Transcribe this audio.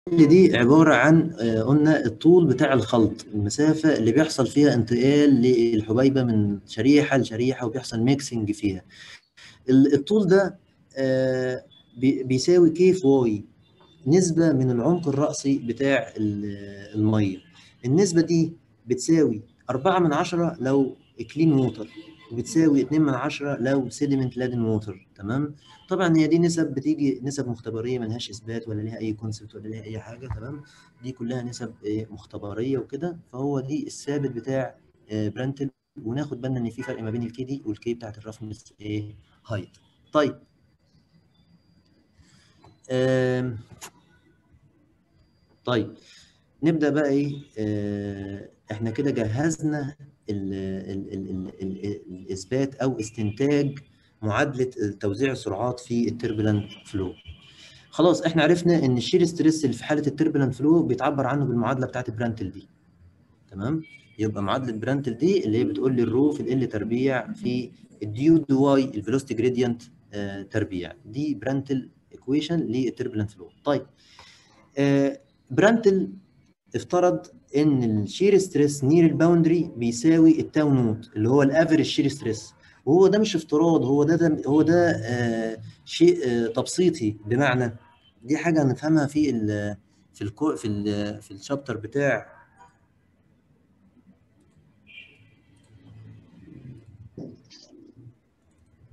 دي عباره عن آه، قلنا الطول بتاع الخلط المسافه اللي بيحصل فيها انتقال للحبيبه من شريحه لشريحه وبيحصل ميكسنج فيها ال- الطول ده آه، بي- بيساوي كيف واي نسبه من العمق الرأسي بتاع ال- الميه النسبه دي بتساوي 4 من عشرة لو كلين ووتر وبتساوي 2 من عشرة لو سيديمنت لادن ووتر تمام طبعا هي دي نسب بتيجي نسب مختبريه ملهاش اثبات ولا ليها اي كونسبت ولا ليها اي حاجه تمام دي كلها نسب إيه، مختبريه وكده فهو دي الثابت بتاع آه، برانتل وناخد بالنا ان في فرق ما بين الكي دي والكي بتاعت الرفنس ايه هايت طيب آم، طيب نبدأ بقى ايه آه، احنا كده جهزنا ال ال ال ال ال الاثبات او استنتاج معادلة توزيع السرعات في التربلنت فلو خلاص احنا عرفنا ان الشير ستريس اللي في حالة التربلنت فلو بيتعبر عنه بالمعادلة بتاعت برانتل دي تمام يبقى معادلة برانتل دي اللي هي بتقول لي الرو في ال تربيع في الديو دي واي الفيلوسيتي جريدينت تربيع دي برانتل ايكويشن للتربلنت فلو طيب آه، برانتل افترض ان الشير ستريس نير الباوندري بيساوي التاو نوت اللي هو الافريج شير ستريس وهو ده مش افتراض هو ده, ده هو ده آه شيء آه تبسيطي بمعنى دي حاجه هنفهمها في ال في ال في ال في الشابتر بتاع